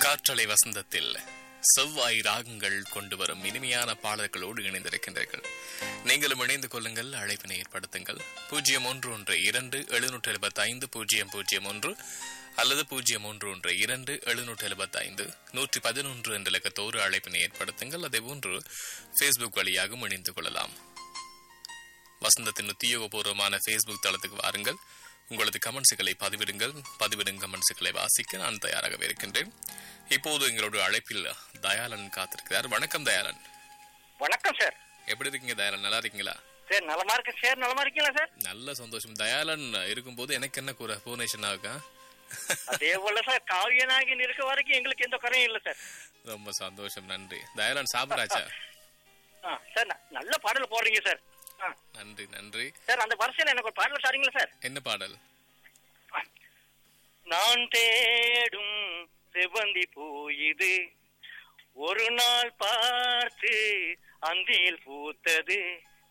காற்றலை வசந்தத்தில் செவ்வாய் ராகங்கள் கொண்டு வரும் இனிமையான பாடல்களோடு இணைந்திருக்கின்றீர்கள் நீங்களும் இணைந்து கொள்ளுங்கள் அழைப்பினை ஏற்படுத்துங்கள் பூஜ்ஜியம் ஒன்று ஒன்று இரண்டு எழுநூற்று எழுபத்தி ஐந்து பூஜ்ஜியம் பூஜ்ஜியம் ஒன்று அல்லது பூஜ்ஜியம் ஒன்று ஒன்று இரண்டு எழுநூற்று எழுபத்தி ஐந்து நூற்றி பதினொன்று என்ற இலக்கத்தோடு அழைப்பினை ஏற்படுத்துங்கள் அதே போன்று ஃபேஸ்புக் வழியாகவும் இணைந்து கொள்ளலாம் வசந்தத்தின் உத்தியோகபூர்வமான ஃபேஸ்புக் தளத்துக்கு வாருங்கள் உங்களது கமெண்ட்ஸுகளை பதிவிடுங்கள் பதிவிடும் கமெண்ட்ஸுகளை வாசிக்க நான் தயாராகவே இருக்கின்றேன் இப்போது எங்களோட அழைப்பில் தயாளன் காத்திருக்கிறார் வணக்கம் தயாளன் வணக்கம் சார் எப்படி இருக்கீங்க தயாளன் நல்லா இருக்கீங்களா சார் நலமா இருக்கு சார் நலமா இருக்கீங்களா சார் நல்ல சந்தோஷம் தயாளன் இருக்கும்போது எனக்கு என்ன கூற பூனேஷன் ஆகா அதே போல சார் காவியநாயகன் இருக்க வரைக்கும் எங்களுக்கு எந்த குறையும் இல்ல சார் ரொம்ப சந்தோஷம் நன்றி தயாளன் சாப்பிடாச்சா ஆ, சார் ந- நல்ல பாடல் போடுறீங்க சார் ஆ, நன்றி நன்றி சார் அந்த வரிசையில எனக்கு ஒரு பாடல் சாரிங்களா சார் என்ன பாடல் நான் தேடும் செவந்தி பூ இது ஒரு நாள் பார்த்து அந்தியில் பூத்தது